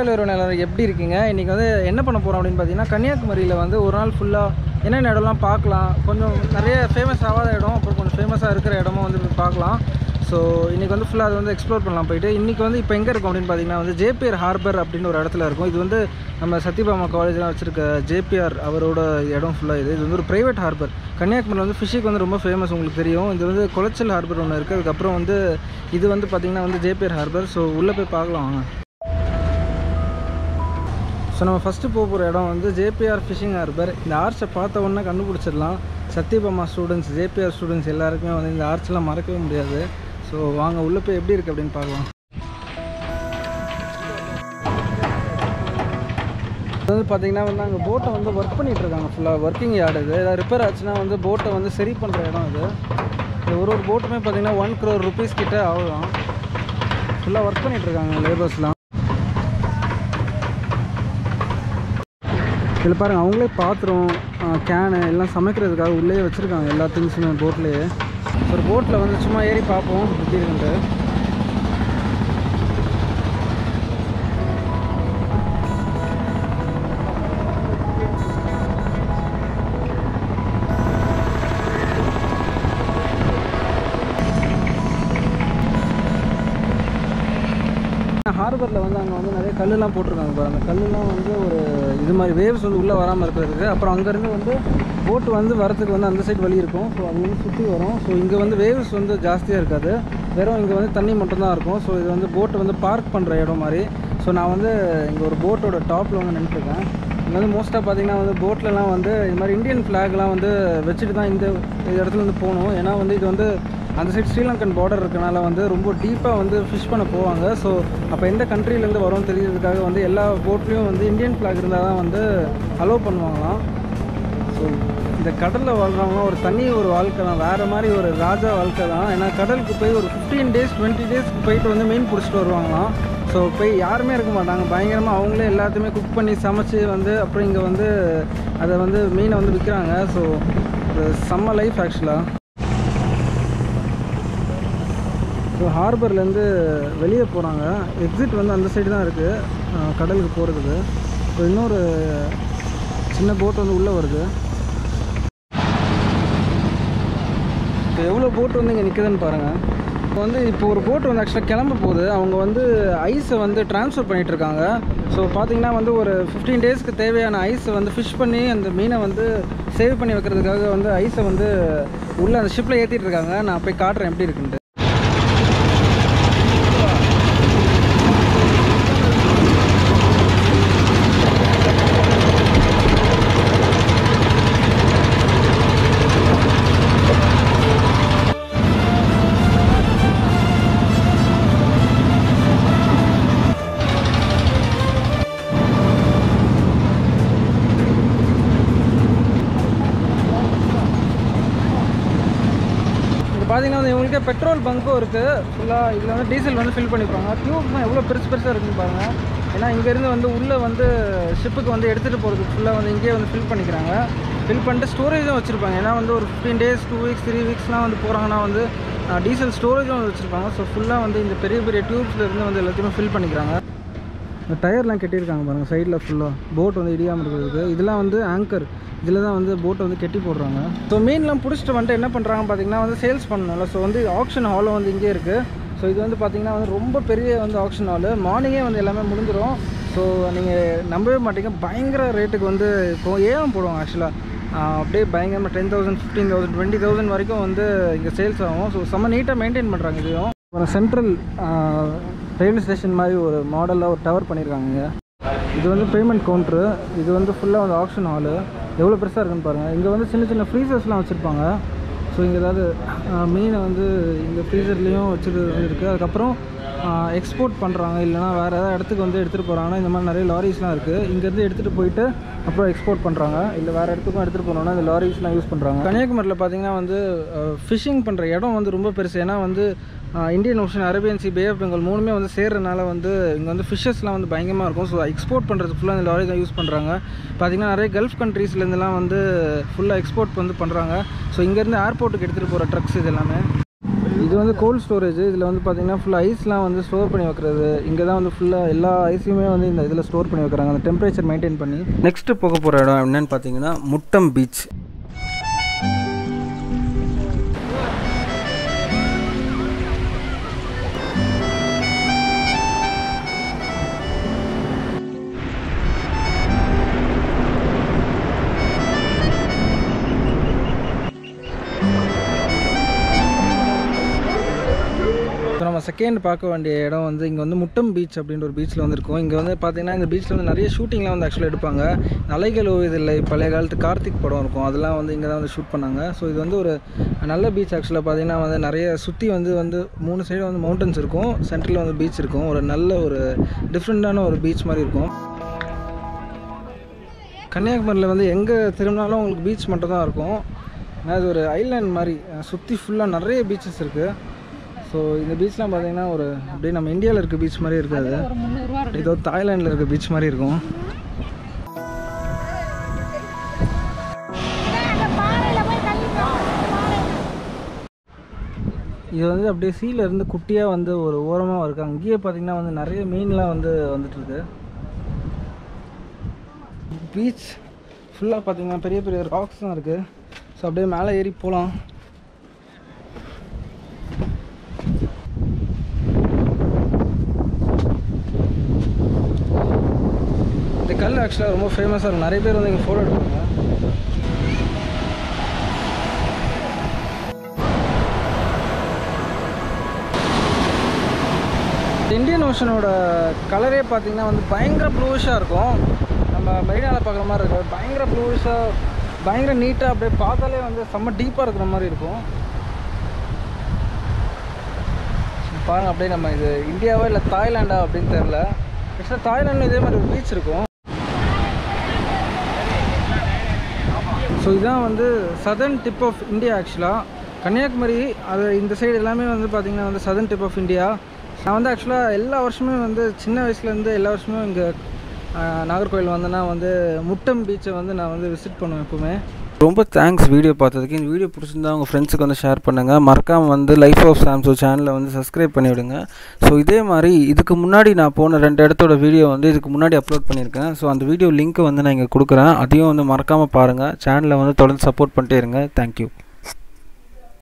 Hello எல்லாரும் எப்படி இருக்கீங்க இன்றைக்கி வந்து என்ன பண்ண போகிறோம் அப்படின்னு பார்த்தீங்கன்னா கன்னியாகுமரியில் வந்து ஒரு நாள் ஃபுல்லாக என்னென்ன இடம்லாம் பார்க்கலாம் கொஞ்சம் நிறைய ஃபேமஸ் ஆகாத இடம் அப்புறம் கொஞ்சம் ஃபேமஸாக இருக்கிற இடமும் வந்து போய் பார்க்கலாம் ஸோ இன்றைக்கி வந்து ஃபுல்லாக அதை வந்து எக்ஸ்ப்ளோர் பண்ணலாம் போயிட்டு இன்றைக்கி வந்து இப்போ எங்கே இருக்கும் அப்படின்னு பார்த்தீங்கன்னா வந்து ஜேபிஆர் ஹார்பர் அப்படின்னு ஒரு இடத்துல இருக்கும் இது வந்து நம்ம சத்யபாமா காலேஜ்லாம் வச்சுருக்க ஜேபிஆர் அவரோட இடம் ஃபுல்லாக இது இது வந்து ஒரு ப்ரைவேட் ஹார்பர் கன்னியாகுமரியில் வந்து ஃபிஷிங் வந்து ரொம்ப ஃபேமஸ் உங்களுக்கு தெரியும் இது வந்து குளச்சல் ஹார்பர் ஒன்று இருக்குது அதுக்கப்புறம் வந்து இது வந்து பார்த்திங்கன்னா வந்து ஜேபிஆர் ஹார்பர் ஸோ உள்ளே போய் பார்க்கலாம் வாங்க ஸோ நம்ம ஃபஸ்ட்டு போக போகிற இடம் வந்து ஜேபிஆர் ஃபிஷிங் ஹார்பர் இந்த ஆர்ச்சை பார்த்த உடனே கண்டுபிடிச்சிடலாம் சத்யபாமா ஸ்டூடெண்ட்ஸ் ஜேபிஆர் ஸ்டூடெண்ட்ஸ் எல்லாருக்குமே வந்து இந்த ஆர்ச்செலாம் மறக்கவே முடியாது ஸோ வாங்க உள்ளே போய் எப்படி இருக்குது அப்படின்னு பார்க்கலாம் இது வந்து பார்த்தீங்கன்னா வந்து அங்கே போட்டை வந்து ஒர்க் பண்ணிகிட்டு இருக்காங்க ஃபுல்லாக ஒர்க்கிங் யார்டு இது ஏதாவது ரிப்பேர் ஆச்சுன்னா வந்து போட்டை வந்து சரி பண்ணுற இடம் இது இது ஒரு ஒரு போட்டுமே பார்த்தீங்கன்னா ஒன் க்ரோர் ருபீஸ் கிட்டே ஆகலாம் ஃபுல்லாக ஒர்க் பண்ணிகிட்டு இருக்காங்க லேபர்ஸ்லாம் இதில் பாருங்கள் அவங்களே பாத்திரம் கேனு எல்லாம் சமைக்கிறதுக்காக உள்ளே வச்சுருக்காங்க எல்லா திங்ஸுமே போட்லேயே ஒரு போட்டில் வந்து சும்மா ஏறி பார்ப்போம் எப்படி இருக்குன்ட்டு ஹார்பரில் வந்து அங்கே வந்து நிறைய கல்லுலாம் போட்டிருக்காங்க பாருங்க அந்த கல்லுலாம் வந்து ஒரு இது மாதிரி வேவ்ஸ் வந்து உள்ளே வராமல் இருக்கிறதுக்கு அப்புறம் அங்கேருந்து வந்து போட்டு வந்து வரத்துக்கு வந்து அந்த சைடு வழி இருக்கும் ஸோ அது வந்து சுற்றி வரும் ஸோ இங்கே வந்து வேவ்ஸ் வந்து ஜாஸ்தியாக இருக்காது வெறும் இங்கே வந்து தண்ணி மட்டும்தான் இருக்கும் ஸோ இது வந்து போட்டு வந்து பார்க் பண்ணுற இடம் மாதிரி ஸோ நான் வந்து இங்கே ஒரு போட்டோட டாப்பில் வந்து நின்றுருக்கேன் இங்கே வந்து மோஸ்ட்டாக பார்த்தீங்கன்னா வந்து போட்லலாம் வந்து இது மாதிரி இந்தியன் ஃப்ளாக்லாம் வந்து வச்சுட்டு தான் இந்த இடத்துல வந்து போகணும் ஏன்னா வந்து இது வந்து அந்த சைடு ஸ்ரீலங்கன் பார்டர் இருக்கனால வந்து ரொம்ப டீப்பாக வந்து ஃபிஷ் பண்ண போவாங்க ஸோ அப்போ எந்த கண்ட்ரிலேருந்து வரோம் தெரியறதுக்காக வந்து எல்லா போட்லேயும் வந்து இந்தியன் ஃப்ளாக் இருந்தால் தான் வந்து அலோவ் பண்ணுவாங்களாம் ஸோ இந்த கடலில் வாழ்கிறவங்களாம் ஒரு தனி ஒரு வாழ்க்கை தான் வேறு மாதிரி ஒரு ராஜா வாழ்க்கை தான் ஏன்னா கடலுக்கு போய் ஒரு ஃபிஃப்டீன் டேஸ் டுவெண்ட்டி டேஸ்க்கு போயிட்டு வந்து மீன் பிடிச்சிட்டு வருவாங்களாம் ஸோ போய் யாருமே இருக்க மாட்டாங்க பயங்கரமாக அவங்களே எல்லாத்தையுமே குக் பண்ணி சமைச்சு வந்து அப்புறம் இங்கே வந்து அதை வந்து மீனை வந்து விற்கிறாங்க ஸோ ஒரு செம்ம லைஃப் ஆக்சுவலாக ஸோ ஹார்பர்லேருந்து வெளியே போகிறாங்க எக்ஸிட் வந்து அந்த சைடு தான் இருக்குது கடலுக்கு போகிறதுக்கு ஸோ இன்னொரு சின்ன போட் வந்து உள்ளே வருது இப்போ எவ்வளோ போட் வந்து இங்கே நிற்குதுன்னு பாருங்கள் இப்போ வந்து இப்போ ஒரு போட் வந்து ஆக்சுவலாக கிளம்ப போகுது அவங்க வந்து ஐஸை வந்து ட்ரான்ஸ்ஃபர் பண்ணிகிட்டு இருக்காங்க ஸோ பார்த்தீங்கன்னா வந்து ஒரு ஃபிஃப்டீன் டேஸ்க்கு தேவையான ஐஸை வந்து ஃபிஷ் பண்ணி அந்த மீனை வந்து சேவ் பண்ணி வைக்கிறதுக்காக வந்து ஐஸை வந்து உள்ளே அந்த ஷிப்பில் ஏற்றிட்டு இருக்காங்க நான் போய் காட்டுறேன் எப்படி இருக்குன்ட்டு இது பார்த்தீங்கன்னா வந்து இவங்களுக்கே பெட்ரோல் பங்க்கும் இருக்குது ஃபுல்லாக இதில் வந்து டீசல் வந்து ஃபில் பண்ணிப்பாங்க டியூப்லாம் எவ்வளோ பெருசு பெருசாக இருக்குன்னு பாருங்கள் ஏன்னா இங்கேருந்து வந்து உள்ளே வந்து ஷிப்புக்கு வந்து எடுத்துகிட்டு போகிறதுக்கு ஃபுல்லாக வந்து இங்கேயே வந்து ஃபில் பண்ணிக்கிறாங்க ஃபில் பண்ணிட்டு ஸ்டோரேஜும் வச்சுருப்பாங்க ஏன்னா வந்து ஒரு fifteen days two weeks three வீக்ஸ்லாம் வந்து போகிறாங்கன்னா வந்து டீசல் ஸ்டோரேஜும் வச்சுருப்பாங்க ஸோ ஃபுல்லாக வந்து இந்த பெரிய பெரிய டியூப்ஸில் இருந்து வந்து எல்லாத்தையுமே ஃபில் பண்ணிக்கிறாங்க இந்த டயர்லாம் கட்டியிருக்காங்க பாருங்கள் சைடில் ஃபுல்லாக போட் வந்து இடியாமல் இருக்கிறதுக்கு இதெல்லாம் வந்து ஆங்கர் இதில் தான் வந்து போட்டை வந்து கட்டி போடுறாங்க ஸோ மீன்லாம் பிடிச்சிட்டு வந்துட்டு என்ன பண்ணுறாங்க பார்த்தீங்கன்னா வந்து சேல்ஸ் பண்ணணும்ல ஸோ வந்து ஆக்ஷன் ஹாலும் வந்து இங்கே இருக்குது ஸோ இது வந்து பார்த்திங்கன்னா வந்து ரொம்ப பெரிய வந்து ஆக்ஷன் ஹாலு மார்னிங்கே வந்து எல்லாமே முடிஞ்சிடும் ஸோ நீங்கள் நம்பவே மாட்டீங்க பயங்கர ரேட்டுக்கு வந்து இப்போ ஏலம் போடுவாங்க ஆக்சுவலாக அப்படியே பயங்கரமாக ten thousand fifteen thousand twenty thousand வரைக்கும் வந்து இங்கே சேல்ஸ் ஆகும் ஸோ செம்ம நீட்டாக மெயின்டைன் பண்ணுறாங்க இதையும் அப்புறம் சென்ட்ரல் ரயில்வே ஸ்டேஷன் மாதிரி ஒரு மாடலில் ஒரு டவர் பண்ணியிருக்காங்க இங்க. இது வந்து பேமெண்ட் கவுண்ட்ரு இது வந்து ஃபுல்லாக வந்து ஆப்ஷன் ஹாலு எவ்வளோ பெருசாக இருக்குன்னு பாருங்கள் இங்கே வந்து சின்ன சின்ன ஃப்ரீசர்ஸ்லாம் வச்சுருப்பாங்க ஸோ இங்கே ஏதாவது ஆஹ், மீனை வந்து இந்த ஃப்ரீசர்லேயும் வச்சுட்டு இருக்குது அதுக்கப்புறம் எக்ஸ்போர்ட் பண்ணுறாங்க இல்லைனா வேறு ஏதாவது இடத்துக்கு வந்து எடுத்துகிட்டு போகிறாங்கன்னா இந்த மாதிரி நிறைய லாரிஸ்லாம் இருக்குது இங்கேருந்து எடுத்துகிட்டு போயிட்டு அப்புறம் எக்ஸ்போர்ட் பண்ணுறாங்க இல்லை வேறு இடத்துக்கும் எடுத்துகிட்டு போனோம்னா இந்த லாரிஸ்லாம் யூஸ் பண்ணுறாங்க கன்னியாகுமரியில் பார்த்தீங்கன்னா வந்து ஃபிஷிங் பண்ணுற இடம் வந்து ரொம்ப பெருசு ஏன்னா வந்து Indian Ocean Arabian sea Bay of Bengal மூணுமே வந்து சேர்றதுனால வந்து இங்கே வந்து ஃபிஷ்ஷஸ்லாம் வந்து பயங்கரமாக இருக்கும் ஸோ எக்ஸ்போர்ட் பண்ணுறது ஃபுல்லாக இந்த லாரி தான் யூஸ் பண்ணுறாங்க பார்த்தீங்கன்னா நிறைய கல்ஃப் கண்ட்ரீஸ்லேருந்துலாம் வந்து ஃபுல்லாக எக்ஸ்போர்ட் வந்து பண்ணுறாங்க ஸோ இங்கேருந்து ஏர்போர்ட்டுக்கு எடுத்துகிட்டு போகிற ட்ரக்ஸ் இது எல்லாமே இது இது வந்து கோல்ட் ஸ்டோரேஜ் இதில் வந்து பார்த்தீங்கன்னா ஃபுல்லாக ஐஸ்லாம் வந்து ஸ்டோர் பண்ணி வைக்கிறது இங்கே தான் வந்து ஃபுல்லாக எல்லா ஐஸையுமே வந்து இந்த இதில் ஸ்டோர் பண்ணி வைக்கிறாங்க அந்த டெம்பரேச்சர் மெயின்டைன் பண்ணி நெக்ஸ்ட்டு போக போகிற இடம் என்னன்னு பார்த்தீங்கன்னா முட்டம் பீச் இப்போ நம்ம செகண்ட் பார்க்க வேண்டிய இடம் வந்து இங்கே வந்து முட்டம் பீச் அப்படின்ற ஒரு பீச்சில் வந்து இருக்கும் இங்கே வந்து பார்த்தீங்கன்னா இந்த பீச்சில் வந்து நிறைய ஷூட்டிங்லாம் வந்து ஆக்சுவலாக எடுப்பாங்க அலைகள் ஓய்வதில்லை பழைய காலத்து கார்த்திக் படம் இருக்கும் அதெல்லாம் வந்து இங்கே தான் வந்து ஷூட் பண்ணாங்க ஸோ இது வந்து ஒரு நல்ல பீச் ஆக்சுவலாக பார்த்தீங்கன்னா வந்து நிறைய சுற்றி வந்து வந்து மூணு சைடு வந்து மவுண்டன்ஸ் இருக்கும் சென்டரில் வந்து பீச் இருக்கும் ஒரு நல்ல ஒரு டிஃப்ரெண்ட்டான ஒரு பீச் மாதிரி இருக்கும் கன்னியாகுமரியில் வந்து எங்கே திரும்பினாலும் உங்களுக்கு பீச் மட்டும் தான் இருக்கும் ஏன்னா இது ஒரு ஐலாண்ட் மாதிரி சுற்றி ஃபுல்லாக நிறைய பீச்சஸ் இருக்குது ஸோ இந்த பீச்லாம் பார்த்தீங்கன்னா ஒரு அப்படியே நம்ம இந்தியாவில் இருக்க பீச் மாதிரி இருக்காது ஒரு முந்நூறுரூவா இருக்கு ஏதோ தாய்லாண்டில் இருக்க பீச் மாதிரி இருக்கும் இது வந்து அப்படியே சீல இருந்து குட்டியாக வந்து ஒரு ஓரமாக இருக்குது அங்கேயே பார்த்தீங்கன்னா வந்து நிறைய மீன்லாம் வந்து வந்துட்டு இருக்கு பீச் ஃபுல்லாக பார்த்தீங்கன்னா பெரிய பெரிய ராக்ஸ் தான் இருக்குது ஸோ அப்படியே மேலே ஏறி போகலாம் இந்த கல் ஆக்சுவலாக ரொம்ப ஃபேமஸாக இருக்கும் நிறைய பேர் வந்து இங்கே ஃபோட்டோ எடுப்பாங்க இந்தியன் ஓஷனோட கலரே பார்த்தீங்கன்னா வந்து பயங்கர ப்ளூஷாக இருக்கும் நம்ம மெரினாவில் பார்க்குற மாதிரி இருக்காது பயங்கர ப்ளூஷாக பயங்கர நீட்டாக அப்படியே பார்த்தாலே வந்து செம்ம டீப்பாக இருக்கிற மாதிரி இருக்கும் பாருங்க அப்படியே நம்ம இது இந்தியாவா இல்லை தாய்லாண்டா அப்படின்னு தெரில ஆக்சுவலாக தாய்லாண்டில் இதே மாதிரி ஒரு பீச் இருக்கும் ஸோ இதுதான் வந்து சதர்ன் டிப் ஆஃப் இந்தியா ஆக்சுவலாக கன்னியாகுமரி அது இந்த சைடு எல்லாமே வந்து பார்த்திங்கன்னா வந்து சதர்ன் டிப் ஆஃப் இந்தியா நான் வந்து ஆக்சுவலாக எல்லா வருஷமே வந்து சின்ன வயசுலேருந்து எல்லா வருஷமும் இங்கே நாகர்கோவில் வந்தேன்னா வந்து முட்டம் பீச்சை வந்து நான் வந்து விசிட் பண்ணுவேன் எப்போவுமே ரொம்ப தேங்க்ஸ் வீடியோ பார்த்ததுக்கு இந்த வீடியோ பிடிச்சிருந்தா உங்கள் ஃப்ரெண்ட்ஸுக்கு வந்து ஷேர் பண்ணுங்கள் மறக்காமல் வந்து லைஃப் ஆஃப் சாம்சோ சேனலை வந்து சப்ஸ்கிரைப் பண்ணிவிடுங்க ஸோ இதே மாதிரி இதுக்கு முன்னாடி நான் போன ரெண்டு இடத்தோட வீடியோ வந்து இதுக்கு முன்னாடி அப்லோட் பண்ணியிருக்கேன் ஸோ அந்த வீடியோ லிங்க்கை வந்து நான் இங்கே கொடுக்குறேன் அதையும் வந்து மறக்காமல் பாருங்கள் சேனலை வந்து தொடர்ந்து சப்போர்ட் பண்ணிட்டே இருங்க தேங்க்யூ